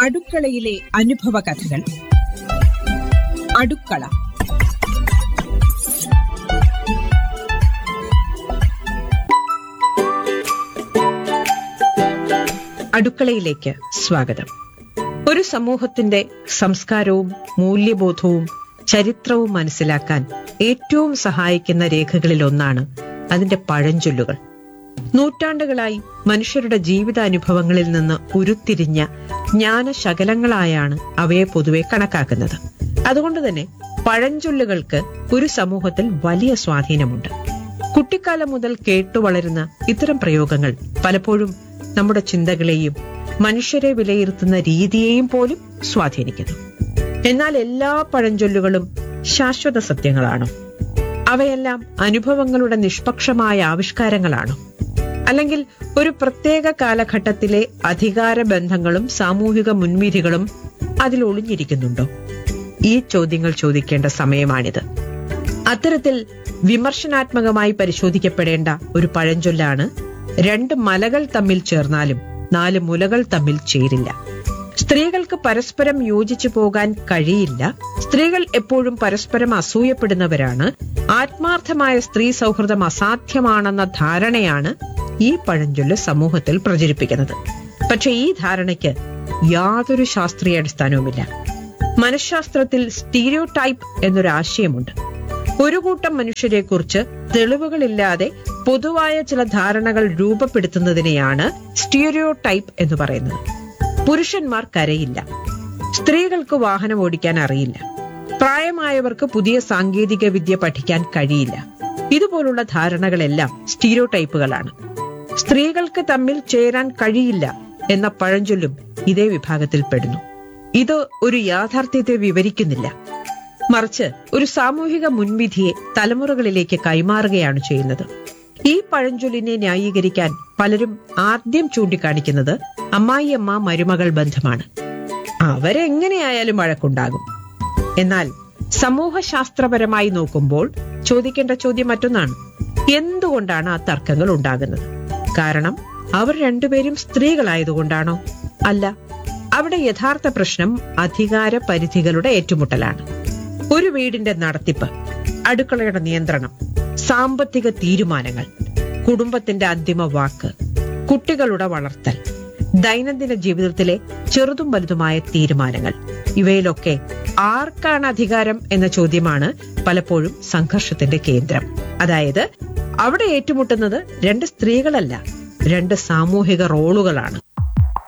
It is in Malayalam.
അടുക്കളയിലെ അനുഭവ കഥകൾ അടുക്കള അടുക്കളയിലേക്ക് സ്വാഗതം ഒരു സമൂഹത്തിന്റെ സംസ്കാരവും മൂല്യബോധവും ചരിത്രവും മനസ്സിലാക്കാൻ ഏറ്റവും സഹായിക്കുന്ന രേഖകളിൽ ഒന്നാണ് അതിന്റെ പഴഞ്ചൊല്ലുകൾ നൂറ്റാണ്ടുകളായി മനുഷ്യരുടെ ജീവിതാനുഭവങ്ങളിൽ നിന്ന് ഉരുത്തിരിഞ്ഞ ജ്ഞാനശകലങ്ങളായാണ് അവയെ പൊതുവെ കണക്കാക്കുന്നത് അതുകൊണ്ട് തന്നെ പഴഞ്ചൊല്ലുകൾക്ക് ഒരു സമൂഹത്തിൽ വലിയ സ്വാധീനമുണ്ട് കുട്ടിക്കാലം മുതൽ കേട്ടു വളരുന്ന ഇത്തരം പ്രയോഗങ്ങൾ പലപ്പോഴും നമ്മുടെ ചിന്തകളെയും മനുഷ്യരെ വിലയിരുത്തുന്ന രീതിയെയും പോലും സ്വാധീനിക്കുന്നു എന്നാൽ എല്ലാ പഴഞ്ചൊല്ലുകളും ശാശ്വത സത്യങ്ങളാണോ അവയെല്ലാം അനുഭവങ്ങളുടെ നിഷ്പക്ഷമായ ആവിഷ്കാരങ്ങളാണോ അല്ലെങ്കിൽ ഒരു പ്രത്യേക കാലഘട്ടത്തിലെ അധികാര ബന്ധങ്ങളും സാമൂഹിക മുൻവിധികളും അതിൽ ഒളിഞ്ഞിരിക്കുന്നുണ്ടോ ഈ ചോദ്യങ്ങൾ ചോദിക്കേണ്ട സമയമാണിത് അത്തരത്തിൽ വിമർശനാത്മകമായി പരിശോധിക്കപ്പെടേണ്ട ഒരു പഴഞ്ചൊല്ലാണ് രണ്ട് മലകൾ തമ്മിൽ ചേർന്നാലും നാല് മുലകൾ തമ്മിൽ ചേരില്ല സ്ത്രീകൾക്ക് പരസ്പരം യോജിച്ചു പോകാൻ കഴിയില്ല സ്ത്രീകൾ എപ്പോഴും പരസ്പരം അസൂയപ്പെടുന്നവരാണ് ആത്മാർത്ഥമായ സ്ത്രീ സൗഹൃദം അസാധ്യമാണെന്ന ധാരണയാണ് ഈ പഴഞ്ചൊല്ല് സമൂഹത്തിൽ പ്രചരിപ്പിക്കുന്നത് പക്ഷെ ഈ ധാരണയ്ക്ക് യാതൊരു ശാസ്ത്രീയ അടിസ്ഥാനവുമില്ല മനഃശാസ്ത്രത്തിൽ സ്റ്റീരിയോ ടൈപ്പ് എന്നൊരു ആശയമുണ്ട് ഒരു കൂട്ടം മനുഷ്യരെ കുറിച്ച് തെളിവുകളില്ലാതെ പൊതുവായ ചില ധാരണകൾ രൂപപ്പെടുത്തുന്നതിനെയാണ് സ്റ്റീരിയോ ടൈപ്പ് എന്ന് പറയുന്നത് പുരുഷന്മാർ കരയില്ല സ്ത്രീകൾക്ക് വാഹനം ഓടിക്കാൻ അറിയില്ല പ്രായമായവർക്ക് പുതിയ സാങ്കേതിക വിദ്യ പഠിക്കാൻ കഴിയില്ല ഇതുപോലുള്ള ധാരണകളെല്ലാം സ്റ്റീരിയോ ടൈപ്പുകളാണ് സ്ത്രീകൾക്ക് തമ്മിൽ ചേരാൻ കഴിയില്ല എന്ന പഴഞ്ചൊല്ലും ഇതേ വിഭാഗത്തിൽ പെടുന്നു ഇത് ഒരു യാഥാർത്ഥ്യത്തെ വിവരിക്കുന്നില്ല മറിച്ച് ഒരു സാമൂഹിക മുൻവിധിയെ തലമുറകളിലേക്ക് കൈമാറുകയാണ് ചെയ്യുന്നത് ഈ പഴഞ്ചൊല്ലിനെ ന്യായീകരിക്കാൻ പലരും ആദ്യം ചൂണ്ടിക്കാണിക്കുന്നത് അമ്മായിയമ്മ മരുമകൾ ബന്ധമാണ് അവരെങ്ങനെയായാലും വഴക്കുണ്ടാകും എന്നാൽ സമൂഹശാസ്ത്രപരമായി നോക്കുമ്പോൾ ചോദിക്കേണ്ട ചോദ്യം മറ്റൊന്നാണ് എന്തുകൊണ്ടാണ് ആ തർക്കങ്ങൾ ഉണ്ടാകുന്നത് കാരണം അവർ രണ്ടുപേരും സ്ത്രീകളായതുകൊണ്ടാണോ അല്ല അവിടെ യഥാർത്ഥ പ്രശ്നം അധികാര പരിധികളുടെ ഏറ്റുമുട്ടലാണ് ഒരു വീടിന്റെ നടത്തിപ്പ് അടുക്കളയുടെ നിയന്ത്രണം സാമ്പത്തിക തീരുമാനങ്ങൾ കുടുംബത്തിന്റെ അന്തിമ വാക്ക് കുട്ടികളുടെ വളർത്തൽ ദൈനംദിന ജീവിതത്തിലെ ചെറുതും വലുതുമായ തീരുമാനങ്ങൾ ഇവയിലൊക്കെ ആർക്കാണ് അധികാരം എന്ന ചോദ്യമാണ് പലപ്പോഴും സംഘർഷത്തിന്റെ കേന്ദ്രം അതായത് അവിടെ ഏറ്റുമുട്ടുന്നത് രണ്ട് സ്ത്രീകളല്ല രണ്ട് സാമൂഹിക റോളുകളാണ്